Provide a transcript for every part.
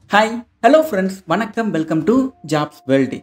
hi hello friends வணக்கம் welcome to Jobs World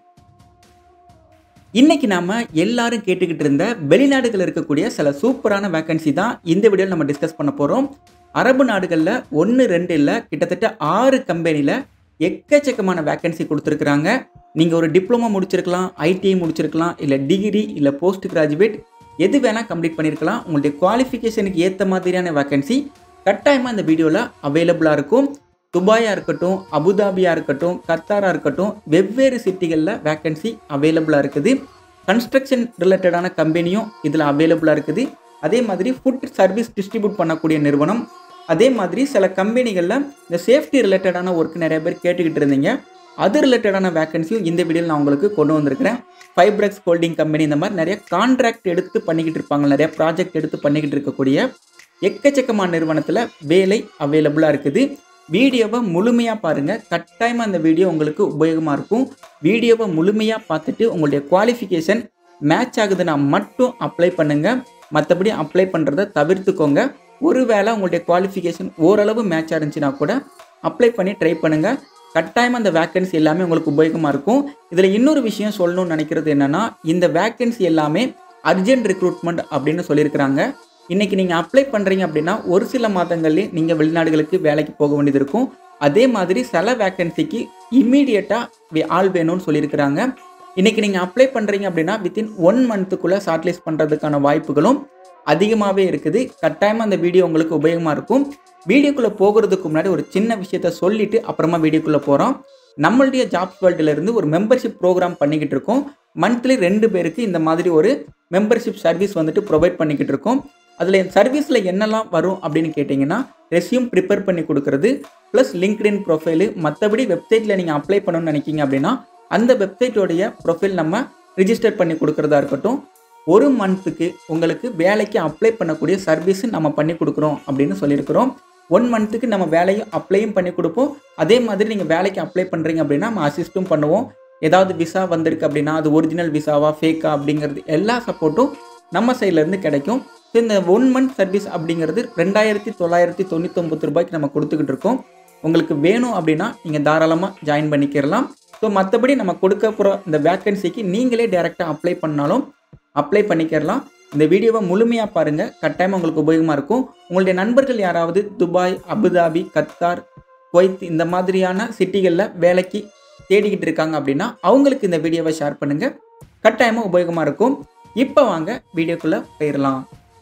இன்னைக்கு நாம எல்லாரும் கேட்டுக்கிட்டு இருந்த வெளிநாடுகள் இருக்கக்கூடிய சில சூப்பரான வேகன்சி தான் இந்த வீடியோவில் நம்ம டிஸ்கஸ் பண்ண போகிறோம் அரபு நாடுகளில் ஒன்று ரெண்டு இல்லை கிட்டத்தட்ட ஆறு கம்பெனியில் எக்கச்சக்கமான வேகன்சி கொடுத்துருக்குறாங்க நீங்கள் ஒரு டிப்ளமோ முடிச்சிருக்கலாம் ஐடிஐ முடிச்சிருக்கலாம் இல்லை டிகிரி இல்லை போஸ்ட் கிராஜுவேட் எது வேணால் கம்ப்ளீட் பண்ணியிருக்கலாம் உங்களுடைய குவாலிஃபிகேஷனுக்கு ஏற்ற மாதிரியான வேகன்சி கட்டாயமாக இந்த வீடியோவில் அவைலபிளாக இருக்கும் துபாயாக இருக்கட்டும் அபுதாபியாக இருக்கட்டும் கத்தாராக இருக்கட்டும் வெவ்வேறு சிட்டிகளில் வேக்கன்சி அவைலபிளாக இருக்குது கன்ஸ்ட்ரக்ஷன் ரிலேட்டடான கம்பெனியும் இதில் அவைலபிளாக இருக்குது அதே மாதிரி ஃபுட் சர்வீஸ் டிஸ்ட்ரிபியூட் பண்ணக்கூடிய நிறுவனம் அதே மாதிரி சில கம்பெனிகளில் இந்த சேஃப்டி ரிலேட்டடான ஒர்க் நிறைய பேர் கேட்டுக்கிட்டு இருந்தீங்க அது ரிலேட்டடான வேக்கன்சியும் இந்த வீடியோவில் நான் உங்களுக்கு கொண்டு வந்திருக்கிறேன் ஃபைப்ரெக்ஸ் ஹோல்டிங் கம்பெனி இந்த மாதிரி நிறைய கான்ட்ராக்ட் எடுத்து பண்ணிக்கிட்டு இருப்பாங்க நிறைய ப்ராஜெக்ட் எடுத்து பண்ணிக்கிட்டு இருக்கக்கூடிய எக்கச்சக்கமான நிறுவனத்தில் வேலை அவைலபிளாக இருக்குது வீடியோவை முழுமையாக பாருங்கள் கட்டாயமாக அந்த வீடியோ உங்களுக்கு உபயோகமாக இருக்கும் வீடியோவை முழுமையாக பார்த்துட்டு உங்களுடைய குவாலிஃபிகேஷன் மேட்ச் ஆகுதுன்னா மட்டும் அப்ளை பண்ணுங்கள் மற்றபடி அப்ளை பண்ணுறத தவிர்த்துக்கோங்க ஒருவேளை உங்களுடைய குவாலிஃபிகேஷன் ஓரளவு மேட்சாக இருந்துச்சுன்னா கூட அப்ளை பண்ணி ட்ரை பண்ணுங்கள் கட்டாயமாக அந்த வேக்கன்சி எல்லாமே உங்களுக்கு உபயோகமாக இருக்கும் இதில் இன்னொரு விஷயம் சொல்லணும்னு நினைக்கிறது என்னென்னா இந்த வேக்கன்சி எல்லாமே அர்ஜென்ட் ரெக்ரூட்மெண்ட் அப்படின்னு சொல்லியிருக்கிறாங்க இன்றைக்கி நீங்கள் அப்ளை பண்ணுறீங்க அப்படின்னா ஒரு சில மாதங்கள்லேயே நீங்கள் வெளிநாடுகளுக்கு வேலைக்கு போக வேண்டியது இருக்கும் அதே மாதிரி சில வேக்கன்சிக்கு இம்மீடியட்டாக ஆள் வேணும்னு சொல்லியிருக்கிறாங்க இன்றைக்கி நீங்கள் அப்ளை பண்ணுறீங்க அப்படின்னா வித்தின் ஒன் மந்த்துக்குள்ளே ஷார்ட்லிஸ்ட் பண்ணுறதுக்கான வாய்ப்புகளும் அதிகமாகவே இருக்குது கட்டாயமாக அந்த வீடியோ உங்களுக்கு உபயோகமாக இருக்கும் வீடியோக்குள்ளே போகிறதுக்கு முன்னாடி ஒரு சின்ன விஷயத்த சொல்லிவிட்டு அப்புறமா வீடியோக்குள்ளே போகிறோம் நம்மளுடைய ஜாப்ஸ் வேர்ல்டுலேருந்து ஒரு மெம்பர்ஷிப் ப்ரோக்ராம் பண்ணிக்கிட்டு இருக்கோம் மந்த்லி ரெண்டு பேருக்கு இந்த மாதிரி ஒரு மெம்பர்ஷிப் சர்வீஸ் வந்துட்டு ப்ரொவைட் பண்ணிக்கிட்டு இருக்கோம் அதில் சர்வீஸில் என்னெல்லாம் வரும் அப்படின்னு கேட்டிங்கன்னா ரெஸ்யூம் ப்ரிப்பேர் பண்ணி கொடுக்குறது ப்ளஸ் லிங்க்டின் ப்ரொஃபைலு மற்றபடி வெப்சைட்டில் நீங்கள் அப்ளை பண்ணணும்னு நினைக்கிங்க அப்படின்னா அந்த வெப்சைட்டோடைய ப்ரொஃபைல் நம்ம ரிஜிஸ்டர் பண்ணி கொடுக்குறதா இருக்கட்டும் ஒரு மந்த்துக்கு உங்களுக்கு வேலைக்கு அப்ளை பண்ணக்கூடிய சர்வீஸ் நம்ம பண்ணி கொடுக்குறோம் அப்படின்னு சொல்லியிருக்கிறோம் ஒன் மந்த்துக்கு நம்ம வேலையும் அப்ளையும் பண்ணி கொடுப்போம் அதே மாதிரி நீங்கள் வேலைக்கு அப்ளை பண்ணுறீங்க அப்படின்னா நம்ம அசிஸ்ட்டும் பண்ணுவோம் ஏதாவது விசா வந்திருக்கு அப்படின்னா அது ஒரிஜினல் விசாவா ஃபேக்கா அப்படிங்கிறது எல்லா சப்போர்ட்டும் நம்ம சைட்லேருந்து கிடைக்கும் ஸோ இந்த ஒன் மந்த் சர்வீஸ் அப்படிங்கிறது ரெண்டாயிரத்தி தொள்ளாயிரத்தி தொண்ணூத்தொம்பது ரூபாய்க்கு நம்ம கொடுத்துக்கிட்டு இருக்கோம் உங்களுக்கு வேணும் அப்படின்னா நீங்கள் தாராளமாக ஜாயின் பண்ணிக்கிறலாம் ஸோ மற்றபடி நம்ம கொடுக்க போகிற இந்த வேக்கன்சிக்கு நீங்களே டேரெக்டாக அப்ளை பண்ணாலும் அப்ளை பண்ணிக்கிறலாம் இந்த வீடியோவை முழுமையாக பாருங்கள் கட்டாயமாக உங்களுக்கு உபயோகமாக இருக்கும் உங்களுடைய நண்பர்கள் யாராவது துபாய் அபுதாபி கத்தார் குவைத் இந்த மாதிரியான சிட்டிகளில் வேலைக்கு தேடிக்கிட்டு இருக்காங்க அப்படின்னா அவங்களுக்கு இந்த வீடியோவை ஷேர் பண்ணுங்கள் கட்டாயமாக உபயோகமாக இருக்கும் இப்போ வாங்க வீடியோக்குள்ளே போயிடலாம்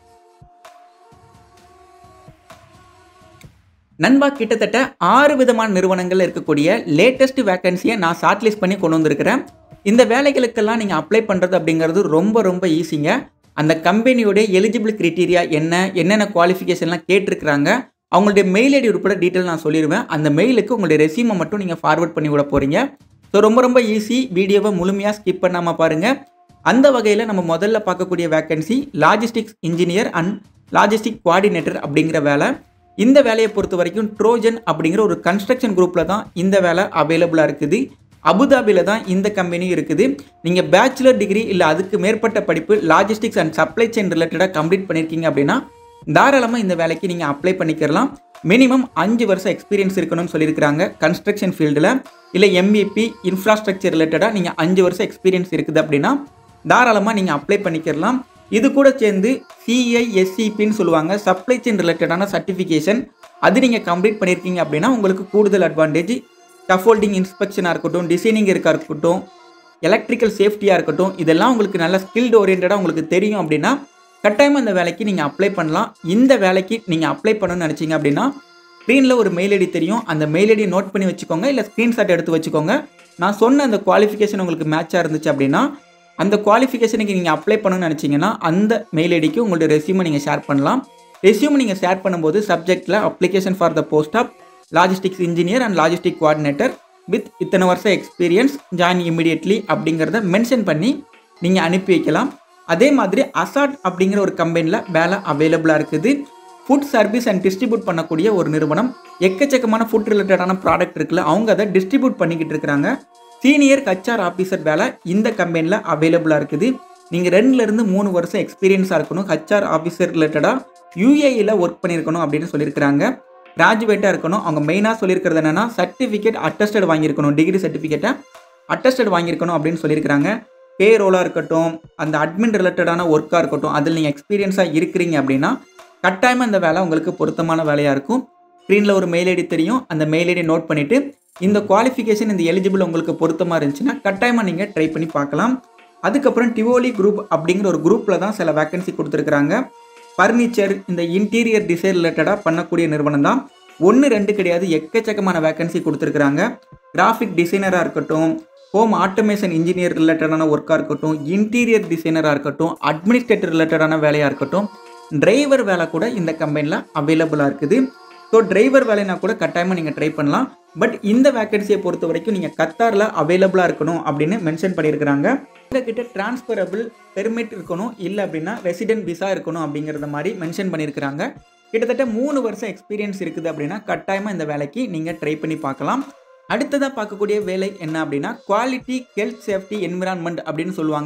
நண்பா கிட்டத்தட்ட ஆறு விதமான நிறுவனங்கள் இருக்கக்கூடிய லேட்டஸ்ட் வேக்கன்சியை நான் ஷார்ட்லிஸ்ட் பண்ணி கொண்டு வந்திருக்கிறேன் இந்த வேலைகளுக்கெல்லாம் நீங்கள் அப்ளை பண்ணுறது அப்படிங்கிறது ரொம்ப ரொம்ப ஈஸிங்க அந்த கம்பெனியோடைய எலிஜிபிள் க்ரைட்டீரியா என்ன என்னென்ன குவாலிஃபிகேஷன்லாம் கேட்டிருக்கிறாங்க அவங்களுடைய மெயில் ஐடி உட்பட டீட்டெயில் நான் சொல்லிடுவேன் அந்த மெயிலுக்கு உங்களுடைய ரெசியூமை மட்டும் நீங்கள் ஃபார்வர்ட் பண்ணி விட போகிறீங்க ஸோ ரொம்ப ரொம்ப ஈஸி வீடியோவை முழுமையாக ஸ்கிப் பண்ணாமல் பாருங்கள் அந்த வகையில் நம்ம முதல்ல பார்க்கக்கூடிய vacancy logistics engineer and logistic coordinator அப்படிங்கிற வேலை இந்த வேலையை பொறுத்த வரைக்கும் ட்ரோஜன் அப்படிங்கிற ஒரு கன்ஸ்ட்ரக்ஷன் குரூப்பில் தான் இந்த வேலை அவைலபிளாக இருக்குது அபுதாபியில் தான் இந்த கம்பெனியும் இருக்குது நீங்கள் பேச்சுலர் டிகிரி இல்லை அதுக்கு மேற்பட்ட படிப்பு லாஜிஸ்டிக்ஸ் அண்ட் சப்ளை செயின் ரிலேட்டடாக கம்ப்ளீட் பண்ணியிருக்கீங்க அப்படின்னா தாராளமாக இந்த வேலைக்கு நீங்கள் அப்ளை பண்ணிக்கிறலாம் மினிமம் அஞ்சு வருஷம் எக்ஸ்பீரியன்ஸ் இருக்கணும்னு சொல்லியிருக்கிறாங்க கன்ஸ்ட்ரக்ஷன் ஃபீல்டில் இல்லை எம்இபி இன்ஃப்ராஸ்ட்ரக்சர் ரிலேட்டடாக நீங்கள் அஞ்சு வருஷம் எக்ஸ்பீரியன்ஸ் இருக்குது அப்படின்னா தாராளமாக நீங்கள் அப்ளை பண்ணிக்கிறலாம் இது கூட சேர்ந்து சிஐஎஸ்சிபின்னு சொல்லுவாங்க சப்ளை செயின் ரிலேட்டடான சர்டிஃபிகேஷன் அது நீங்கள் கம்ப்ளீட் பண்ணியிருக்கீங்க அப்படின்னா உங்களுக்கு கூடுதல் அட்வான்டேஜ் ஸ்கஃபோல்டிங் இன்ஸ்பெக்ஷனாக இருக்கட்டும் டிசைனிங் இருக்கா இருக்கட்டும் எலக்ட்ரிக்கல் சேஃப்டியாக இருக்கட்டும் இதெல்லாம் உங்களுக்கு நல்ல ஸ்கில்டு ஓரியன்டாக உங்களுக்கு தெரியும் அப்படின்னா கட்டாயமாக இந்த வேலைக்கு நீங்கள் அப்ளை பண்ணலாம் இந்த வேலைக்கு நீங்கள் அப்ளை பண்ணணும்னு நினச்சிங்க அப்படின்னா ஸ்க்ரீனில் ஒரு மெயில் ஐடி தெரியும் அந்த மெயில் ஐடி நோட் பண்ணி வச்சுக்கோங்க இல்லை ஸ்க்ரீன்ஷாட் எடுத்து வச்சுக்கோங்க நான் சொன்ன அந்த குவாலிஃபிகேஷன் உங்களுக்கு மேட்சாக இருந்துச்சு அப்படின்னா அந்த குவாலிஃபிகேஷனுக்கு நீங்கள் அப்ளை பண்ணணும்னு நினச்சிங்கன்னா அந்த மெயில் ஐடிக்கு உங்களுடைய ரெசியூமை நீங்கள் ஷேர் பண்ணலாம் ரெசியூமை நீங்கள் ஷேர் பண்ணும்போது சப்ஜெக்டில் application for the post of logistics engineer and logistic coordinator with இத்தனை வருஷம் எக்ஸ்பீரியன்ஸ் ஜாயின் இமிடியட்லி அப்படிங்கிறத மென்ஷன் பண்ணி நீங்கள் அனுப்பி வைக்கலாம் அதே மாதிரி அசாட் அப்படிங்கிற ஒரு கம்பெனியில் வேலை அவைலபிளாக இருக்குது ஃபுட் சர்வீஸ் அண்ட் டிஸ்ட்ரிபியூட் பண்ணக்கூடிய ஒரு நிறுவனம் எக்கச்சக்கமான ஃபுட் ரிலேட்டடான ப்ராடக்ட் இருக்குல்ல அவங்க அதை டிஸ்ட்ரிபியூட் பண்ணிக்கிட்டு இருக்கிறாங்க சீனியர் ஹச்ஆர் ஆஃபீஸர் வேலை இந்த கம்பெனியில் அவைலபிளாக இருக்குது நீங்கள் ரெண்டுலேருந்து மூணு வருஷம் எக்ஸ்பீரியன்ஸாக இருக்கணும் ஹச்ஆர் ஆஃபீஸர் ரிலேட்டடாக யூஏஇயில் ஒர்க் பண்ணியிருக்கணும் அப்படின்னு சொல்லியிருக்கிறாங்க கிராஜுவேட்டாக இருக்கணும் அவங்க மெயினாக சொல்லியிருக்கிறது என்னென்னா சர்டிஃபிகேட் அட்டஸ்டட் வாங்கியிருக்கணும் டிகிரி சர்டிஃபிகேட்டை அட்டஸ்டட் வாங்கியிருக்கணும் அப்படின்னு சொல்லியிருக்கிறாங்க பே ரோலாக இருக்கட்டும் அந்த அட்மின் ரிலேட்டடான ஒர்க்காக இருக்கட்டும் அதில் நீங்கள் எக்ஸ்பீரியன்ஸாக இருக்கிறீங்க அப்படின்னா கட்டாயமாக இந்த வேலை உங்களுக்கு பொருத்தமான வேலையாக இருக்கும் ஸ்க்ரீனில் ஒரு மெயில் ஐடி தெரியும் அந்த மெயில் ஐடி நோட் பண்ணிவிட்டு இந்த குவாலிஃபிகேஷன் இந்த எலிஜிபிள் உங்களுக்கு பொருத்தமாக இருந்துச்சுன்னா கட்டாயமாக நீங்கள் ட்ரை பண்ணி பார்க்கலாம் அதுக்கப்புறம் டிவோலி குரூப் அப்படிங்கிற ஒரு குரூப்பில் தான் சில வேக்கன்சி கொடுத்துருக்குறாங்க ஃபர்னிச்சர் இந்த இன்டீரியர் டிசைன் ரிலேட்டடாக பண்ணக்கூடிய நிறுவனம் தான் ஒன்று ரெண்டு கிடையாது எக்கச்சக்கமான வேக்கன்சி கொடுத்துருக்குறாங்க கிராஃபிக் டிசைனராக இருக்கட்டும் ஹோம் ஆட்டோமேஷன் இன்ஜினியர் ரிலேட்டடான ஒர்க்காக இருக்கட்டும் இன்டீரியர் டிசைனராக இருக்கட்டும் அட்மினிஸ்ட்ரேட்டர் ரிலேட்டடான வேலையாக இருக்கட்டும் டிரைவர் வேலை கூட இந்த கம்பெனியில் அவைலபிளாக இருக்குது ஸோ டிரைவர் வேலைனா கூட கட்டாயமாக நீங்கள் ட்ரை பண்ணலாம் பட் இந்த வேக்கன்சியை பொறுத்த வரைக்கும் நீங்கள் கத்தாரில் அவைலபிளாக இருக்கணும் அப்படின்னு மென்ஷன் பண்ணியிருக்கிறாங்க உங்ககிட்ட டிரான்ஸ்பரபிள் பெர்மிட் இருக்கணும் இல்லை அப்படின்னா ரெசிடென்ட் விசா இருக்கணும் அப்படிங்கிறத மாதிரி மென்ஷன் பண்ணியிருக்கிறாங்க கிட்டத்தட்ட மூணு வருஷம் எக்ஸ்பீரியன்ஸ் இருக்குது அப்படின்னா கட்டாயமாக இந்த வேலைக்கு நீங்கள் ட்ரை பண்ணி பார்க்கலாம் அடுத்ததாக பார்க்கக்கூடிய வேலை என்ன அப்படின்னா குவாலிட்டி ஹெல்த் சேஃப்டி என்விரான்மெண்ட் அப்படின்னு சொல்லுவாங்க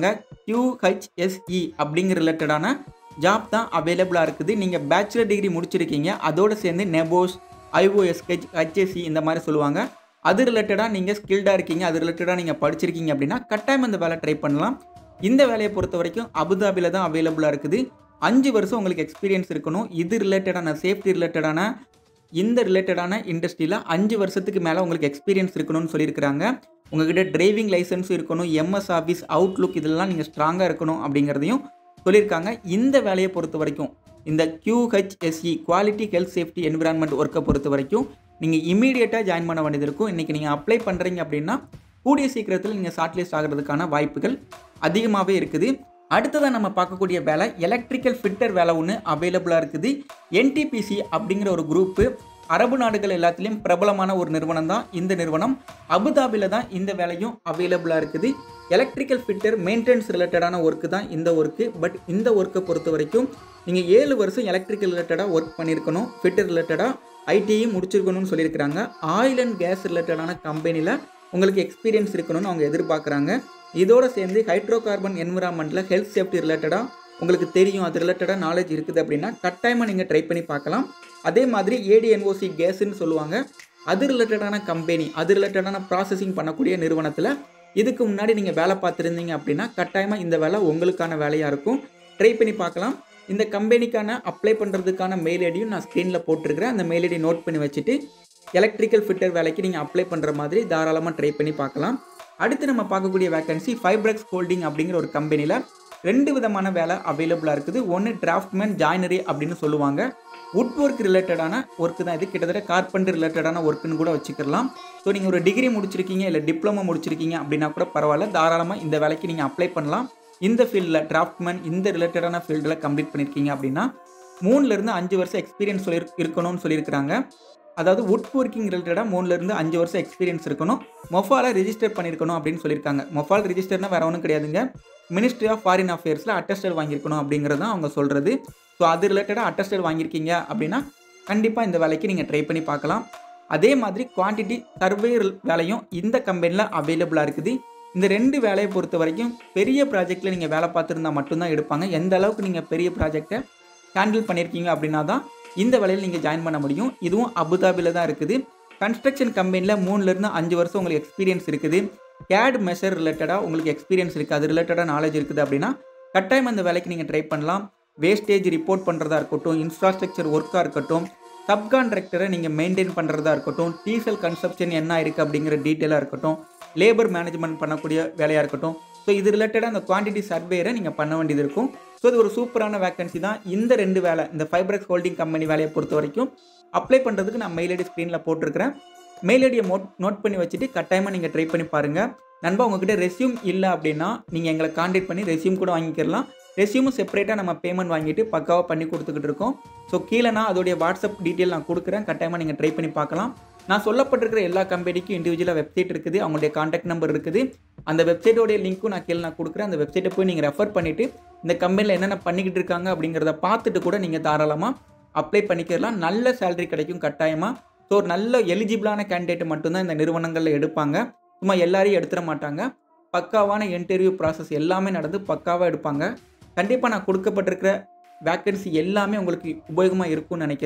QHSE அப்படிங்கிற ரிலேட்டடான ஜாப் தான் அவைலபிளாக இருக்குது நீங்கள் பேச்சுலர் டிகிரி முடிச்சிருக்கீங்க அதோடு சேர்ந்து நெபோஸ் ஐஓஎஸ்ஹெச் ஹெச்எஸ்சி இந்த மாதிரி சொல்லுவாங்க அது ரிலேட்டடாக நீங்கள் ஸ்கில்டாக இருக்கீங்க அது ரிலேட்டடாக நீங்கள் படிச்சிருக்கீங்க அப்படின்னா கட்டாயம் இந்த வேலை ட்ரை பண்ணலாம் இந்த வேலையை பொறுத்த வரைக்கும் அபுதாபியில் தான் அவைலபிளாக இருக்குது அஞ்சு வருஷம் உங்களுக்கு எக்ஸ்பீரியன்ஸ் இருக்கணும் இது ரிலேட்டடான சேஃப்டி ரிலேட்டடான இந்த ரிலேட்டடான இண்டஸ்ட்ரியில் அஞ்சு வருஷத்துக்கு மேலே உங்களுக்கு எக்ஸ்பீரியன்ஸ் இருக்கணும்னு சொல்லியிருக்கிறாங்க உங்ககிட்ட டிரைவிங் லைசன்ஸும் இருக்கணும் எம்எஸ் ஆஃபீஸ் அவுட்லுக் இதெல்லாம் நீங்கள் ஸ்ட்ராங்காக இருக்கணும் அப்படிங்கிறதையும் சொல்லியிருக்காங்க இந்த வேலையை பொறுத்த வரைக்கும் இந்த QHSE quality health safety environment ஒர்க்கை பொறுத்த வரைக்கும் நீங்கள் இமீடியட்டாக ஜாயின் பண்ண வேண்டியது இருக்கும் இன்றைக்கி நீங்கள் அப்ளை பண்ணுறீங்க அப்படின்னா கூடிய சீக்கிரத்தில் நீங்கள் ஷார்ட் லிஸ்ட் ஆகிறதுக்கான வாய்ப்புகள் அதிகமாகவே இருக்குது அடுத்ததாக நம்ம பார்க்கக்கூடிய வேலை எலக்ட்ரிக்கல் ஃபிட்டர் வேலை ஒன்று அவைலபிளாக இருக்குது என்டிபிசி அப்படிங்கிற ஒரு குரூப்பு அரபு நாடுகள் எல்லாத்துலேயும் பிரபலமான ஒரு நிறுவனம் தான் இந்த நிறுவனம் அபுதாபியில் தான் இந்த வேலையும் அவைலபிளாக இருக்குது எலக்ட்ரிக்கல் ஃபிட்டர் மெயின்டெனன்ஸ் ரிலேட்டடான ஒர்க்கு தான் இந்த ஒர்க்கு பட் இந்த ஒர்க்கை பொறுத்த வரைக்கும் நீங்கள் ஏழு வருஷம் எலக்ட்ரிக்கல் ரிலேட்டடாக ஒர்க் பண்ணியிருக்கணும் ஃபிட்டர் ரிலேட்டடாக ஐடியும் முடிச்சிருக்கணும்னு சொல்லியிருக்கிறாங்க ஆயில் அண்ட் கேஸ் ரிலேட்டடான கம்பெனியில் உங்களுக்கு எக்ஸ்பீரியன்ஸ் இருக்கணும்னு அவங்க எதிர்பார்க்குறாங்க இதோடு சேர்ந்து ஹைட்ரோ கார்பன் என்விரான்மெண்ட்டில் ஹெல்த் சேஃப்டி ரிலேட்டடாக உங்களுக்கு தெரியும் அது ரிலேட்டடாக நாலேஜ் இருக்குது அப்படின்னா கட்டாயமாக நீங்கள் ட்ரை பண்ணி பார்க்கலாம் அதே மாதிரி ஏடிஎன்ஓசி கேஸ்ன்னு சொல்லுவாங்க அது ரிலேட்டடான கம்பெனி அது ரிலேட்டடான ப்ராசஸிங் பண்ணக்கூடிய நிறுவனத்தில் இதுக்கு முன்னாடி நீங்கள் வேலை பார்த்துருந்தீங்க அப்படின்னா கட்டாயமாக இந்த வேலை உங்களுக்கான வேலையாக இருக்கும் ட்ரை பண்ணி பார்க்கலாம் இந்த கம்பெனிக்கான அப்ளை பண்ணுறதுக்கான மெயில் ஐடியும் நான் ஸ்க்ரீனில் போட்டிருக்கிறேன் அந்த மெயில் ஐடி நோட் பண்ணி வச்சுட்டு எலக்ட்ரிக்கல் ஃபிட்டர் வேலைக்கு நீங்கள் அப்ளை பண்ணுற மாதிரி தாராளமாக ட்ரை பண்ணி பார்க்கலாம் அடுத்து நம்ம பார்க்கக்கூடிய வேகன்சி ஃபைப்ரெக்ஸ் ஹோல்டிங் அப்படிங்கிற ஒரு கம்பெனியில் ரெண்டு விதமான வேலை அவைலபிளாக இருக்குது ஒன்று டிராஃப்ட்மேன் ஜாயினரி அப்படின்னு சொல்லுவாங்க வுட் ஒர்க் ரிலேட்டடான ஒர்க்கு தான் இது கிட்டத்தட்ட கார்பெண்டர் ரிலேட்டடான ஒர்க்குன்னு கூட வச்சுக்கலாம் ஸோ நீங்கள் ஒரு டிகிரி முடிச்சிருக்கீங்க இல்லை டிப்ளமோ முடிச்சிருக்கீங்க அப்படின்னா கூட பரவாயில்ல தாராளமாக இந்த வேலைக்கு நீங்கள் அப்ளை பண்ணலாம் இந்த ஃபீல்டில் டிராஃப்ட்மேன் இந்த ரிலேட்டடான ஃபீல்டில் கம்ப்ளீட் பண்ணியிருக்கீங்க அப்படின்னா மூணுலேருந்து அஞ்சு வருஷம் எக்ஸ்பீரியன்ஸ் சொல்லி இருக்கணும்னு சொல்லியிருக்கிறாங்க அதாவது வுட் ஒர்க்கிங் ரிலேட்டடாக மூணுலேருந்து அஞ்சு வருஷம் எக்ஸ்பீரியன்ஸ் இருக்கணும் மொஃபாலை ரிஜிஸ்டர் பண்ணியிருக்கணும் அப்படின்னு சொல்லியிருக்காங்க மொஃபால் ரிஜிஸ்டர்னா வேறு ஒன்றும் கிடையாதுங்க மினிஸ்ட்ரி ஆஃப் ஃபாரின் அஃபேர்ஸில் அட்டஸ்டட் வாங்கியிருக்கணும் அப்படிங்கிறது தான் அவங்க சொல்கிறது ஸோ அது ரிலேட்டடாக அட்டஸ்டட் வாங்கியிருக்கீங்க அப்படின்னா கண்டிப்பாக இந்த வேலைக்கு நீங்கள் ட்ரை பண்ணி பார்க்கலாம் அதே மாதிரி குவான்டிட்டி சர்வே வேலையும் இந்த கம்பெனியில் அவைலபிளாக இருக்குது இந்த ரெண்டு வேலையை பொறுத்த வரைக்கும் பெரிய ப்ராஜெக்ட்டில் நீங்கள் வேலை பார்த்துருந்தா மட்டும்தான் எடுப்பாங்க எந்த அளவுக்கு நீங்கள் பெரிய ப்ராஜெக்டை ஹேண்டில் பண்ணியிருக்கீங்க அப்படின்னா தான் இந்த வேலையில் நீங்கள் ஜாயின் பண்ண முடியும் இதுவும் அபுதாபியில் தான் இருக்குது கன்ஸ்ட்ரக்ஷன் கம்பெனியில் மூணுலேருந்து அஞ்சு வருஷம் உங்களுக்கு எக்ஸ்பீரியன்ஸ் இருக்குது கேட் மெஷர் ரிலேட்டடாக உங்களுக்கு எக்ஸ்பீரியன்ஸ் இருக்குது அது ரிலேட்டடாக நாலேஜ் இருக்குது அப்படின்னா கட்டாயம் அந்த வேலைக்கு நீங்கள் ட்ரை பண்ணலாம் வேஸ்டேஜ் ரிப்போர்ட் பண்ணுறதா இருக்கட்டும் இன்ஃப்ராஸ்ட்ரக்சர் ஒர்க்காக இருக்கட்டும் சப்கான்ட்ராக்டரை நீங்கள் மெயின்டைன் பண்ணுறதா இருக்கட்டும் டீசல் கன்சப்ஷன் என்ன இருக்குது அப்படிங்கிற டீட்டெயிலாக இருக்கட்டும் லேபர் மேனேஜ்மெண்ட் பண்ணக்கூடிய வேலையாக இருக்கட்டும் ஸோ இது ரிலேட்டடாக அந்த குவான்டிட்டி சர்வேரை நீங்கள் பண்ண வேண்டியது இருக்கும் ஸோ இது ஒரு சூப்பரான வேகன்சி தான் இந்த ரெண்டு வேலை இந்த ஃபைப்ரெக்ஸ் ஹோல்டிங் கம்பெனி வேலையை பொறுத்த வரைக்கும் அப்ளை பண்ணுறதுக்கு நான் மெயில் ஐடி ஸ்க்ரீனில் போட்டிருக்கிறேன் மெயில் ஐடியை நோட் நோட் பண்ணி வச்சுட்டு கட்டாயமாக நீங்கள் ட்ரை பண்ணி பாருங்கள் நண்பா உங்ககிட்ட ரெஸ்யூம் இல்லை அப்படின்னா நீங்கள் எங்களை காண்டாக்ட் பண்ணி ரெஸ்யூம் கூட வாங்கிக்கலாம் ரெஸ்யூமும் செப்பரேட்டாக நம்ம பேமெண்ட் வாங்கிட்டு பக்காவாக பண்ணி கொடுத்துக்கிட்டு இருக்கோம் ஸோ கீழே நான் அதோடைய வாட்ஸ்அப் டீட்டெயில் நான் கொடுக்குறேன் கட்டாயமாக நீங்கள் ட்ரை பண்ணி பார்க்கலாம் நான் சொல்லப்பட்டிருக்கிற எல்லா கம்பெனிக்கும் இண்டிவிஜுவலாக வெப்சைட் இருக்குது அவங்களுடைய காண்டாக்ட் நம்பர் இருக்குது அந்த வெப்சைட்டோடைய லிங்க்கும் நான் கீழே நான் கொடுக்குறேன் அந்த வெப்சைட்டை போய் நீங்கள் ரெஃபர் பண்ணிவிட்டு இந்த கம்பெனியில் என்னென்ன பண்ணிக்கிட்டு இருக்காங்க அப்படிங்கிறத பார்த்துட்டு கூட நீங்கள் தாராளமாக அப்ளை பண்ணிக்கலாம் நல்ல சேலரி கிடைக்கும் கட்டாயமாக ஸோ ஒரு நல்ல எலிஜிபிளான கேண்டிடேட் மட்டும்தான் இந்த நிறுவனங்களில் எடுப்பாங்க சும்மா எல்லாரையும் எடுத்துட மாட்டாங்க பக்காவான இன்டர்வியூ ப்ராசஸ் எல்லாமே நடந்து பக்காவாக எடுப்பாங்க கண்டிப்பாக நான் கொடுக்கப்பட்டிருக்கிற வேக்கன்சி எல்லாமே உங்களுக்கு உபயோகமாக இருக்கும்னு நினைக்கிறேன்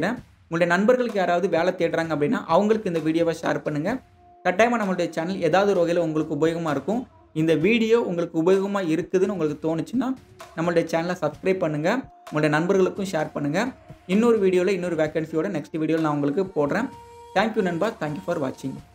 உங்களுடைய நண்பர்களுக்கு யாராவது வேலை தேடுறாங்க அப்படின்னா அவங்களுக்கு இந்த வீடியோவை ஷேர் பண்ணுங்கள் கட்டாயமாக நம்மளுடைய சேனல் ஏதாவது ஒரு வகையில் உங்களுக்கு உபயோகமாக இருக்கும் இந்த வீடியோ உங்களுக்கு உபயோகமாக இருக்குதுன்னு உங்களுக்கு தோணுச்சுன்னா நம்மளுடைய சேனலை சப்ஸ்கிரைப் பண்ணுங்கள் உங்களுடைய நண்பர்களுக்கும் ஷேர் பண்ணுங்கள் இன்னொரு வீடியோவில் இன்னொரு வேகன்சியோட நெக்ஸ்ட் வீடியோவில் நான் உங்களுக்கு போடுறேன் தேங்க்யூ நண்பா தேங்க்யூ ஃபார் வாட்சிங்